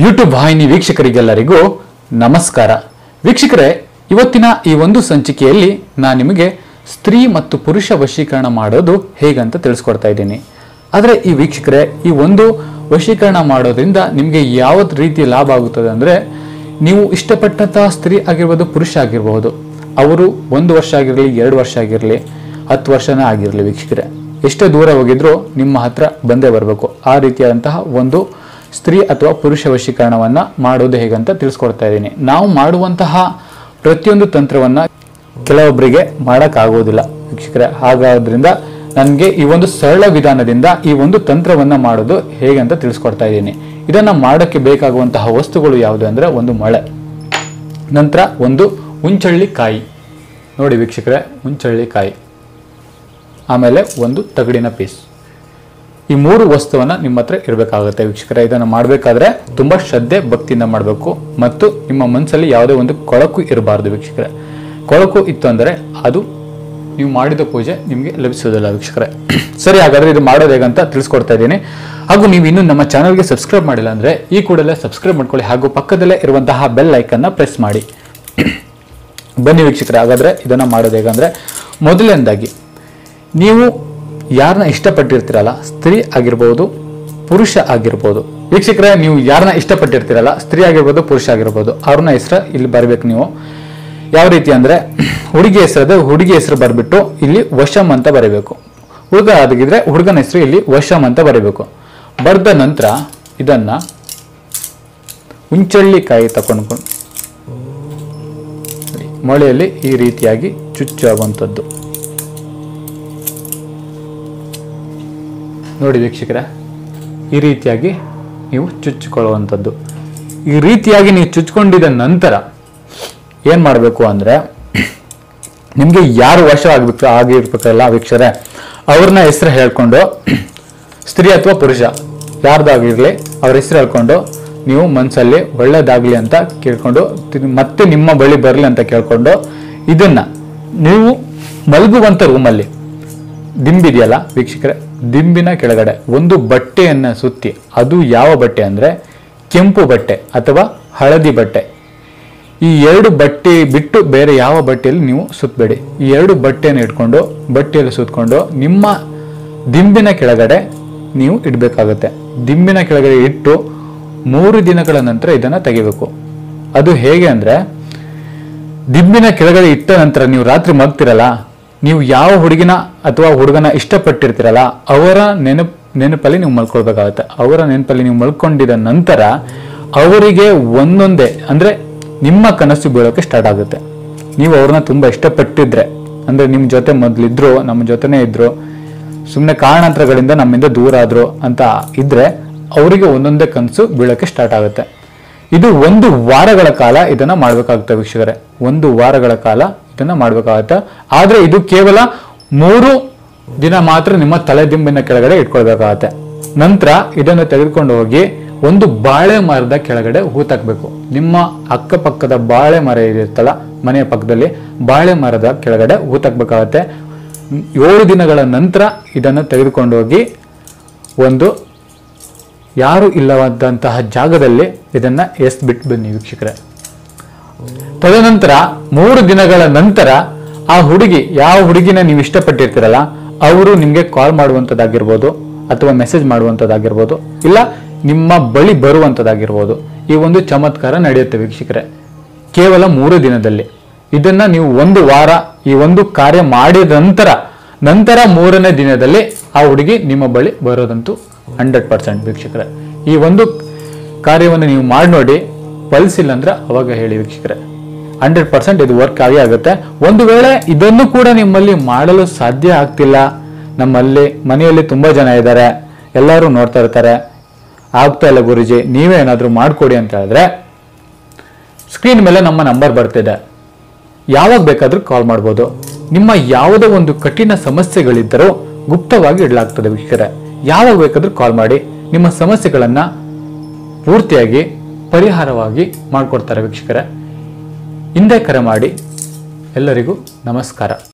YouTube ವಾಹಿನಿ ವೀಕ್ಷಕರಿಗೆಲ್ಲರಿಗೂ ನಮಸ್ಕಾರ ವೀಕ್ಷಕರೇ ಇವತ್ತಿನ ಈ ಒಂದು ಸಂಚಿಕೆಯಲ್ಲಿ ನಾನು ನಿಮಗೆ ಸ್ತ್ರೀ ಮತ್ತು ಪುರುಷ ವಶೀಕರಣ ಮಾಡೋದು ಹೇಗಂತ ತಿಳಿಸ್ಕೊಡ್ತಾ ಇದ್ದೀನಿ ಆದರೆ ಈ ವೀಕ್ಷಕರೇ ಈ ಒಂದು ವಶೀಕರಣ ಮಾಡೋದ್ರಿಂದ ನಿಮಗೆ ಯಾವ ರೀತಿ ಲಾಭ ಆಗುತ್ತದೆ ಅಂದರೆ ನೀವು ಇಷ್ಟಪಟ್ಟಂತಹ ಸ್ತ್ರೀ ಆಗಿರ್ಬೋದು ಪುರುಷ ಆಗಿರಬಹುದು ಅವರು ಒಂದು ವರ್ಷ ಆಗಿರಲಿ ಎರಡು ವರ್ಷ ಆಗಿರಲಿ ಹತ್ತು ವರ್ಷನೇ ಆಗಿರಲಿ ವೀಕ್ಷಕರೇ ಎಷ್ಟೇ ದೂರ ಹೋಗಿದ್ರೂ ನಿಮ್ಮ ಹತ್ರ ಬಂದೇ ಬರಬೇಕು ಆ ರೀತಿಯಾದಂತಹ ಒಂದು ಸ್ತ್ರೀ ಅಥವಾ ಪುರುಷ ವಶೀಕರಣವನ್ನ ಮಾಡೋದು ಹೇಗಂತ ತಿಳಿಸ್ಕೊಡ್ತಾ ಇದ್ದೀನಿ ನಾವು ಮಾಡುವಂತಹ ಪ್ರತಿಯೊಂದು ತಂತ್ರವನ್ನ ಕೆಲವೊಬ್ಬರಿಗೆ ಮಾಡೋಕ್ಕಾಗೋದಿಲ್ಲ ವೀಕ್ಷಕರೇ ಹಾಗಾದ್ರಿಂದ ನನಗೆ ಈ ಒಂದು ಸರಳ ವಿಧಾನದಿಂದ ಈ ಒಂದು ತಂತ್ರವನ್ನ ಮಾಡೋದು ಹೇಗೆ ಅಂತ ತಿಳಿಸ್ಕೊಡ್ತಾ ಇದ್ದೀನಿ ಇದನ್ನ ಮಾಡೋಕ್ಕೆ ಬೇಕಾಗುವಂತಹ ವಸ್ತುಗಳು ಯಾವುದು ಅಂದ್ರೆ ಒಂದು ಮಳೆ ನಂತರ ಒಂದು ಹುಂಚಳ್ಳಿ ಕಾಯಿ ನೋಡಿ ವೀಕ್ಷಕರೇ ಹುಂಚಳ್ಳಿ ಕಾಯಿ ಆಮೇಲೆ ಒಂದು ತಗಡಿನ ಪೀಸ್ ಈ ಮೂರು ವಸ್ತುವನ್ನ ನಿಮ್ಮ ಹತ್ರ ಇರಬೇಕಾಗುತ್ತೆ ವೀಕ್ಷಕರೇ ಇದನ್ನು ಮಾಡಬೇಕಾದ್ರೆ ತುಂಬಾ ಶ್ರದ್ಧೆ ಭಕ್ತಿಯಿಂದ ಮಾಡಬೇಕು ಮತ್ತು ನಿಮ್ಮ ಮನಸ್ಸಲ್ಲಿ ಯಾವುದೇ ಒಂದು ಕೊಳಕು ಇರಬಾರ್ದು ವೀಕ್ಷಕರೇ ಕೊಳಕು ಇತ್ತು ಅಂದರೆ ಅದು ನೀವು ಮಾಡಿದ ಪೂಜೆ ನಿಮಗೆ ಲಭಿಸುವುದಿಲ್ಲ ವೀಕ್ಷಕರೇ ಸರಿ ಹಾಗಾದ್ರೆ ಇದು ಮಾಡೋದು ಹೇಗಂತ ತಿಳಿಸ್ಕೊಡ್ತಾ ಇದ್ದೀನಿ ಹಾಗೂ ನೀವು ಇನ್ನೂ ನಮ್ಮ ಚಾನಲ್ಗೆ ಸಬ್ಸ್ಕ್ರೈಬ್ ಮಾಡಿಲ್ಲ ಅಂದ್ರೆ ಈ ಕೂಡಲೇ ಸಬ್ಸ್ಕ್ರೈಬ್ ಮಾಡ್ಕೊಳ್ಳಿ ಹಾಗೂ ಪಕ್ಕದಲ್ಲೇ ಇರುವಂತಹ ಬೆಲ್ ಐಕನ್ನ ಪ್ರೆಸ್ ಮಾಡಿ ಬನ್ನಿ ವೀಕ್ಷಕರೇ ಹಾಗಾದ್ರೆ ಇದನ್ನ ಮಾಡೋದು ಹೇಗಂದ್ರೆ ಮೊದಲನೇದಾಗಿ ನೀವು ಯಾರನ್ನ ಇಷ್ಟಪಟ್ಟಿರ್ತೀರಲ್ಲ ಸ್ತ್ರೀ ಆಗಿರ್ಬೋದು ಪುರುಷ ಆಗಿರ್ಬೋದು ವೀಕ್ಷಕರೇ ನೀವು ಯಾರನ್ನ ಇಷ್ಟಪಟ್ಟಿರ್ತೀರಲ್ಲ ಸ್ತ್ರೀ ಆಗಿರ್ಬೋದು ಪುರುಷ ಆಗಿರ್ಬೋದು ಅವ್ರನ್ನ ಹೆಸರು ಇಲ್ಲಿ ಬರಬೇಕು ನೀವು ಯಾವ ರೀತಿ ಅಂದ್ರೆ ಹುಡುಗಿ ಹೆಸರದ ಹುಡುಗಿ ಹೆಸರು ಬರಬಿಟ್ಟು ಇಲ್ಲಿ ವಶಂ ಅಂತ ಬರೀಬೇಕು ಹುಡುಗ ಆಗಿದ್ರೆ ಹುಡುಗನ ಹೆಸರು ಇಲ್ಲಿ ವಶಂ ಅಂತ ಬರೀಬೇಕು ಬರೆದ ನಂತರ ಇದನ್ನ ಹುಂಚಳ್ಳಿ ಕಾಯಿ ತಗೊಂಡು ಮೊಳೆಯಲ್ಲಿ ಈ ರೀತಿಯಾಗಿ ಚುಚ್ಚಾಗುವಂಥದ್ದು ನೋಡಿ ವೀಕ್ಷಕರೇ ಈ ರೀತಿಯಾಗಿ ನೀವು ಚುಚ್ಚಿಕೊಳ್ಳುವಂಥದ್ದು ಈ ರೀತಿಯಾಗಿ ನೀವು ಚುಚ್ಕೊಂಡಿದ ನಂತರ ಏನು ಮಾಡಬೇಕು ಅಂದರೆ ನಿಮಗೆ ಯಾರು ವಶ ಆಗ್ಬೇಕು ಆಗಿರ್ಬೇಕಲ್ಲ ವೀಕ್ಷಕರೇ ಅವ್ರನ್ನ ಹೆಸರು ಹೇಳ್ಕೊಂಡು ಸ್ತ್ರೀ ಅಥವಾ ಪುರುಷ ಯಾರ್ದಾಗಿರ್ಲಿ ಅವ್ರ ಹೆಸರು ಹೇಳ್ಕೊಂಡು ನೀವು ಮನಸ್ಸಲ್ಲಿ ಒಳ್ಳೇದಾಗ್ಲಿ ಅಂತ ಕೇಳ್ಕೊಂಡು ತಿ- ಮತ್ತೆ ನಿಮ್ಮ ಬಳಿ ಬರಲಿ ಅಂತ ಕೇಳ್ಕೊಂಡು ಇದನ್ನ ನೀವು ಮಲಗುವಂಥ ರೂಮಲ್ಲಿ ದಿಂಬಿದೆಯಲ್ಲ ವೀಕ್ಷಕರೇ ದಿಂಬಿನ ಕೆಳಗಡೆ ಒಂದು ಬಟ್ಟೆಯನ್ನ ಸುತ್ತಿ ಅದು ಯಾವ ಬಟ್ಟೆ ಅಂದ್ರೆ ಕೆಂಪು ಬಟ್ಟೆ ಅಥವಾ ಹಳದಿ ಬಟ್ಟೆ ಈ ಎರಡು ಬಟ್ಟೆ ಬಿಟ್ಟು ಬೇರೆ ಯಾವ ಬಟ್ಟೆಯಲ್ಲಿ ನೀವು ಸುತ್ತಬೇಡಿ ಈ ಎರಡು ಬಟ್ಟೆಯನ್ನು ಇಟ್ಕೊಂಡು ಬಟ್ಟೆಯಲ್ಲಿ ಸುತ್ತಕೊಂಡು ನಿಮ್ಮ ದಿಂಬಿನ ಕೆಳಗಡೆ ನೀವು ಇಡಬೇಕಾಗುತ್ತೆ ದಿಂಬಿನ ಕೆಳಗಡೆ ಇಟ್ಟು ಮೂರು ದಿನಗಳ ನಂತರ ಇದನ್ನ ತೆಗಿಬೇಕು ಅದು ಹೇಗೆ ಅಂದ್ರೆ ದಿಂಬಿನ ಕೆಳಗಡೆ ಇಟ್ಟ ನಂತರ ನೀವು ರಾತ್ರಿ ಮಗ್ತಿರಲ್ಲ ನೀವು ಯಾವ ಹುಡುಗಿನ ಅಥವಾ ಹುಡುಗನ ಇಷ್ಟಪಟ್ಟಿರ್ತೀರಲ್ಲ ಅವರ ನೆನಪು ನೆನಪಲ್ಲಿ ನೀವು ಮಲ್ಕೊಳ್ಬೇಕಾಗತ್ತೆ ಅವರ ನೆನಪಲ್ಲಿ ನೀವು ಮಲ್ಕೊಂಡಿದ ನಂತರ ಅವರಿಗೆ ಒಂದೊಂದೇ ಅಂದ್ರೆ ನಿಮ್ಮ ಕನಸು ಬೀಳೋಕೆ ಸ್ಟಾರ್ಟ್ ಆಗುತ್ತೆ ನೀವು ಅವ್ರನ್ನ ತುಂಬಾ ಇಷ್ಟಪಟ್ಟಿದ್ರೆ ಅಂದ್ರೆ ನಿಮ್ ಜೊತೆ ಮೊದ್ಲಿದ್ರು ನಮ್ಮ ಜೊತೆನೇ ಇದ್ರು ಸುಮ್ಮನೆ ಕಾರಣಾಂತರಗಳಿಂದ ನಮ್ಮಿಂದ ದೂರ ಆದ್ರು ಅಂತ ಇದ್ರೆ ಅವರಿಗೆ ಒಂದೊಂದೇ ಕನಸು ಬೀಳೋಕೆ ಸ್ಟಾರ್ಟ್ ಆಗುತ್ತೆ ಇದು ಒಂದು ವಾರಗಳ ಕಾಲ ಇದನ್ನ ಮಾಡ್ಬೇಕಾಗುತ್ತೆ ವೀಕ್ಷಕರೇ ಒಂದು ವಾರಗಳ ಕಾಲ ಇದನ್ನ ಮಾಡ್ಬೇಕಾಗತ್ತೆ ಆದ್ರೆ ಇದು ಕೇವಲ ಮೂರು ದಿನ ಮಾತ್ರ ನಿಮ್ಮ ತಲೆದಿಂಬಿನ ಕೆಳಗಡೆ ಇಟ್ಕೊಳ್ಬೇಕಾಗತ್ತೆ ನಂತರ ಇದನ್ನು ತೆಗೆದುಕೊಂಡು ಹೋಗಿ ಒಂದು ಬಾಳೆ ಮರದ ಕೆಳಗಡೆ ಹೂತಾಕ್ಬೇಕು ನಿಮ್ಮ ಅಕ್ಕಪಕ್ಕದ ಬಾಳೆ ಮರ ಇರುತ್ತಲ್ಲ ಮನೆಯ ಪಕ್ಕದಲ್ಲಿ ಬಾಳೆ ಮರದ ಕೆಳಗಡೆ ಹೂತಾಕ್ಬೇಕಾಗತ್ತೆ ಏಳು ದಿನಗಳ ನಂತರ ಇದನ್ನು ತೆಗೆದುಕೊಂಡು ಹೋಗಿ ಒಂದು ಯಾರು ಇಲ್ಲವಾದಂತಹ ಜಾಗದಲ್ಲಿ ಇದನ್ನ ಎಸ್ಬಿಟ್ಟು ಬನ್ನಿ ವೀಕ್ಷಕರೇ ತದನಂತರ ಮೂರು ದಿನಗಳ ನಂತರ ಆ ಹುಡುಗಿ ಯಾವ ಹುಡುಗಿನ ನೀವು ಇಷ್ಟಪಟ್ಟಿರ್ತೀರಲ್ಲ ಅವರು ನಿಮಗೆ ಕಾಲ್ ಮಾಡುವಂಥದ್ದಾಗಿರ್ಬೋದು ಅಥವಾ ಮೆಸೇಜ್ ಮಾಡುವಂಥದ್ದಾಗಿರ್ಬೋದು ಇಲ್ಲ ನಿಮ್ಮ ಬಳಿ ಬರುವಂಥದ್ದಾಗಿರ್ಬೋದು ಈ ಒಂದು ಚಮತ್ಕಾರ ನಡೆಯುತ್ತೆ ವೀಕ್ಷಕರೇ ಕೇವಲ ಮೂರು ದಿನದಲ್ಲಿ ಇದನ್ನ ನೀವು ಒಂದು ವಾರ ಈ ಒಂದು ಕಾರ್ಯ ಮಾಡಿದ ನಂತರ ನಂತರ ಮೂರನೇ ದಿನದಲ್ಲಿ ಆ ಹುಡುಗಿ ನಿಮ್ಮ ಬಳಿ ಬರೋದಂತೂ ಹಂಡ್ರೆಡ್ ಪರ್ಸೆಂಟ್ ವೀಕ್ಷಕರೇ ಈ ಒಂದು ಕಾರ್ಯವನ್ನು ನೀವು ಮಾಡಿ ನೋಡಿ ಫಲಿಸಿಲ್ಲ ಅಂದ್ರೆ ಅವಾಗ ಹೇಳಿ ವೀಕ್ಷಕರೇ ಹಂಡ್ರೆಡ್ ಪರ್ಸೆಂಟ್ ಇದು ವರ್ಕ್ ಆಗೇ ಆಗುತ್ತೆ ಒಂದು ವೇಳೆ ಇದನ್ನು ಕೂಡ ನಿಮ್ಮಲ್ಲಿ ಮಾಡಲು ಸಾಧ್ಯ ಆಗ್ತಿಲ್ಲ ನಮ್ಮಲ್ಲಿ ಮನೆಯಲ್ಲಿ ತುಂಬಾ ಜನ ಇದ್ದಾರೆ ಎಲ್ಲರೂ ನೋಡ್ತಾ ಇರ್ತಾರೆ ಆಗ್ತಾ ಇಲ್ಲ ಗುರುಜಿ ನೀವೇ ಏನಾದರೂ ಮಾಡಿಕೊಡಿ ಅಂತ ಹೇಳಿದ್ರೆ ಸ್ಕ್ರೀನ್ ಮೇಲೆ ನಮ್ಮ ನಂಬರ್ ಬರ್ತಿದೆ ಯಾವಾಗ ಬೇಕಾದ್ರೂ ಕಾಲ್ ಮಾಡ್ಬೋದು ನಿಮ್ಮ ಯಾವುದೇ ಒಂದು ಕಠಿಣ ಸಮಸ್ಯೆಗಳಿದ್ದರೂ ಗುಪ್ತವಾಗಿ ಇಡಲಾಗ್ತದೆ ವೀಕ್ಷಕರೇ ಯಾವಾಗ ಬೇಕಾದ್ರೂ ಕಾಲ್ ಮಾಡಿ ನಿಮ್ಮ ಸಮಸ್ಯೆಗಳನ್ನ ಪೂರ್ತಿಯಾಗಿ ಪರಿಹಾರವಾಗಿ ಮಾಡಿಕೊಡ್ತಾರೆ ವೀಕ್ಷಕರೇ ಹಿಂದೆ ಕರೆ ಮಾಡಿ ಎಲ್ಲರಿಗೂ ನಮಸ್ಕಾರ